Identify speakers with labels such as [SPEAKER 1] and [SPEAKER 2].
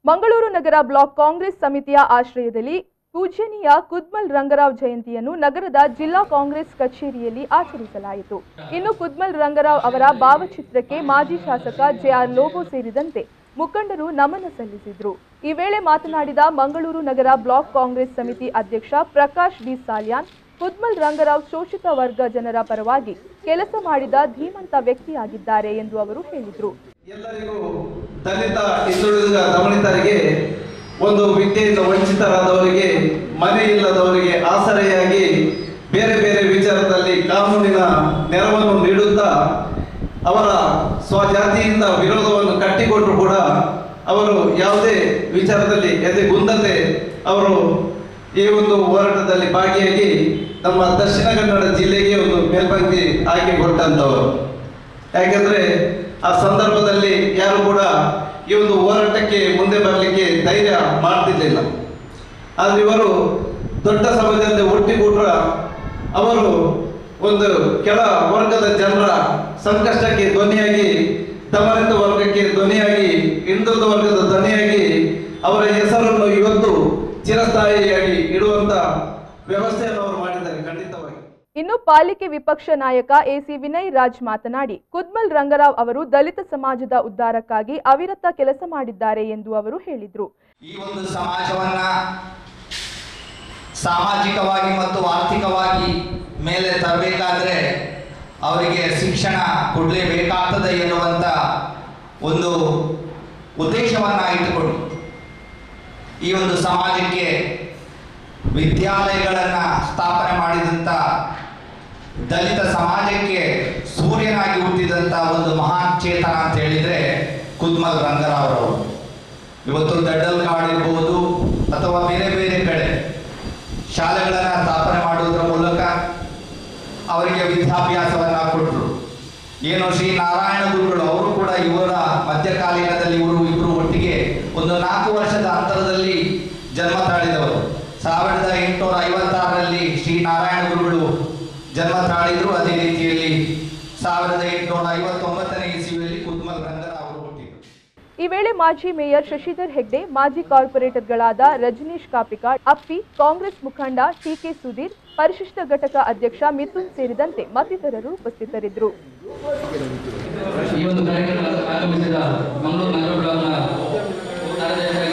[SPEAKER 1] ಮಂಗಳೂರು ನಗರ block Congress ಸಮಿತಿಯ ಆಶ್ರಯದಲ್ಲಿ ಪೂಜ್ಯನೀಯ ಕುದ್ಮಲ್ ರಂಗರಾವ್ ಜಯಂತಿಯನ್ನು ನಗರದ ಜಿಲ್ಲಾ ಕಾಂಗ್ರೆಸ್ ಕಚೇರಿಯಲ್ಲಿ ಆಚರಿಸಲಾಯಿತು ಇನ್ನು ಕುದ್ಮಲ್ ರಂಗರಾವ್ ಅವರ ಭಾವಚಿತ್ರಕ್ಕೆ ಮಾಜಿ ಶಾಸಕ ಜೆಆರ್ ಲೋಬೋ ಸೇರಿದಂತೆ ಮುಖಂಡರು ನಮನ ಸಲ್ಲಿಸಿದ್ರು ಈ ವೇಳೆ ಮಾತನಾಡಿದ ಮಂಗಳೂರು ನಗರ ಬ್ಲಾಕ್ ಕಾಂಗ್ರೆಸ್ ಸಮಿತಿ ಅಧ್ಯಕ್ಷ ಪ್ರಕಾಶ್ ಡಿ ಸಾಲ್ಯಾನ್ ಕುದ್ಮಲ್ ರಂಗರಾವ್ ಶೋಷಿತ ವರ್ಗ ಜನರ ಪರವಾಗಿ ಕೆಲಸ ಮಾಡಿದ ಧೀಮಂತ ವ್ಯಕ್ತಿಯಾಗಿದ್ದಾರೆ ಎಂದು ಅವರು ಹೇಳಿದರು
[SPEAKER 2] ಎಲ್ಲರಿಗೂ ದಲಿತ ಹಿಂದುಳಿದ ದಮನಿತರಿಗೆ ಒಂದು ವಿದ್ಯೆಯಿಂದ ವಂಚಿತರಾದವರಿಗೆ ಮನೆ ಇಲ್ಲದವರಿಗೆ ಆಸರೆಯಾಗಿ ಬೇರೆ ಬೇರೆ ವಿಚಾರದಲ್ಲಿ ಕಾನೂನಿನ ನೆರವನ್ನು ನೀಡುತ್ತಾ ಅವರ ಸ್ವಜಾತಿಯಿಂದ ವಿರೋಧವನ್ನು ಕಟ್ಟಿಕೊಟ್ಟರು ಕೂಡ ಅವರು ಯಾವುದೇ ವಿಚಾರದಲ್ಲಿ ಎದೆಗುಂದದೆ ಅವರು ಈ ಒಂದು ಹೋರಾಟದಲ್ಲಿ ಭಾಗಿಯಾಗಿ ನಮ್ಮ ದಕ್ಷಿಣ ಕನ್ನಡ ಜಿಲ್ಲೆಗೆ ಒಂದು ಮೇಲ್ಪಂಕ್ತಿ ಆಯ್ಕೆ ಕೊಟ್ಟಂತವರು ಯಾಕೆಂದ್ರೆ ಆ ಸಂದರ್ಭದಲ್ಲಿ ಯಾರು ಕೂಡ ಈ ಒಂದು ಹೋರಾಟಕ್ಕೆ ಮುಂದೆ ಬರಲಿಕ್ಕೆ ಧೈರ್ಯ ಮಾಡ್ತಿರ್ಲಿಲ್ಲ ಆದ್ರೆ ಇವರು ದೊಡ್ಡ ಸಮಾಜದಲ್ಲಿ ಒಟ್ಟಿಗೂಡ್ರ ಅವರು ಒಂದು ಕೆಳ ವರ್ಗದ ಜನರ ಸಂಕಷ್ಟಕ್ಕೆ ಧ್ವನಿಯಾಗಿ ದಮನಿತ ವರ್ಗಕ್ಕೆ ಧ್ವನಿಯಾಗಿ ಹಿಂದುಳಿದ ವರ್ಗದ ಧ್ವನಿಯಾಗಿ ಅವರ ಹೆಸರನ್ನು ಇವತ್ತು ಚಿರಸ್ಥಾಯಿಯಾಗಿ ಇಡುವಂತ ವ್ಯವಸ್ಥೆಯನ್ನು ಅವರು ಮಾಡಿದ್ದಾರೆ ಖಂಡಿತವಾಗಿ
[SPEAKER 1] ಇನ್ನು ಪಾಲಿಕೆ ವಿಪಕ್ಷ ನಾಯಕ ಎಸಿ ವಿನಯ್ ರಾಜ್ ಮಾತನಾಡಿ ಕುದ್ಮಲ್ ರಂಗರಾವ್ ಅವರು ದಲಿತ ಸಮಾಜದ ಉದ್ಧಾರಕ್ಕಾಗಿ ಅವಿರತ ಕೆಲಸ ಮಾಡಿದ್ದಾರೆ ಎಂದು ಅವರು ಹೇಳಿದರು
[SPEAKER 3] ಈ ಒಂದು ಸಮಾಜವನ್ನ ಸಾಮಾಜಿಕವಾಗಿ ಮತ್ತು ಆರ್ಥಿಕವಾಗಿ ಮೇಲೆ ತರಬೇಕಾದ್ರೆ ಅವರಿಗೆ ಶಿಕ್ಷಣ ಕೊಡಲೇಬೇಕಾಗ್ತದೆ ಎನ್ನುವಂಥ ಒಂದು ಉದ್ದೇಶವನ್ನ ಇಟ್ಟುಕೊಂಡು ಈ ಒಂದು ಸಮಾಜಕ್ಕೆ ವಿದ್ಯಾಲಯಗಳನ್ನು ಸ್ಥಾಪನೆ ಮಾಡಿದಂಥ ದಲಿತ ಸಮಾಜಕ್ಕೆ ಸೂರ್ಯನಾಗಿ ಹುಟ್ಟಿದಂಥ ಒಂದು ಮಹಾನ್ ಚೇತನ ಅಂತ ಹೇಳಿದ್ರೆ ಕುದ್ಮಲ್ ರಂಗರಾವ್ ಅವರು ಇವತ್ತು ದಡ್ಡಲ್ ಕಾಡ್ ಇರ್ಬೋದು ಅಥವಾ ಬೇರೆ ಬೇರೆ ಕಡೆ ಶಾಲೆಗಳನ್ನು ಸ್ಥಾಪನೆ ಮಾಡುವುದರ ಮೂಲಕ ಅವರಿಗೆ ವಿದ್ಯಾಭ್ಯಾಸವನ್ನ ಕೊಟ್ಟರು ಏನು ಶ್ರೀ ನಾರಾಯಣ ಗುರುಗಳು ಅವರು ಕೂಡ ಇವರ ಮಧ್ಯಕಾಲೀನದಲ್ಲಿ ಇವರು ಇಬ್ಬರು ಒಟ್ಟಿಗೆ ಒಂದು ನಾಲ್ಕು ವರ್ಷದ ಅಂತರದಲ್ಲಿ ಜನ್ಮ ತಾಳಿದವರು ಸಾವಿರದ ಎಂಟುನೂರ ಐವತ್ತಾರರಲ್ಲಿ ಶ್ರೀ ನಾರಾಯಣ ಗುರುಗಳು ಜನ್ಮ ತಾಳಿದ್ರು ಅದೇ ರೀತಿಯಲ್ಲಿ ಸಾವಿರದ ಎಂಟುನೂರ ಐವತ್ತೊಂಬತ್ತನೇ ಇಸವಿಯಲ್ಲಿ ಕುದ್ಮಲ್ ರಂಗರಾವ್ ಅವರು ಹುಟ್ಟಿದರು
[SPEAKER 1] ಈ ವೇಳೆ ಮಾಜಿ ಮೇಯರ್ ಶಶಿಧರ್ ಹೆಗ್ಡೆ ಮಾಜಿ ಕಾರ್ಪೊರೇಟರ್ಗಳಾದ ರಜನೀಶ್ ಕಾಪಿಕಾಡ್ ಅಪ್ಪಿ ಕಾಂಗ್ರೆಸ್ ಮುಖಂಡ ಟಿಕೆ ಸುಧೀರ್ ಪರಿಶಿಷ್ಟ ಘಟಕ ಅಧ್ಯಕ್ಷ ಮಿಥುನ್ ಸೇರಿದಂತೆ ಮತ್ತಿತರರು ಉಪಸ್ಥಿತರಿದ್ದರು
[SPEAKER 4] ಈ ಒಂದು ಕಾರ್ಯಕ್ರಮ ಆಗಮಿಸಿದ ಮಂಗಳೂರು ನಗರ ಬ್ಲಾಕ್ನ ಕಾರ್ಯಾಧ್ಯಕ್ಷ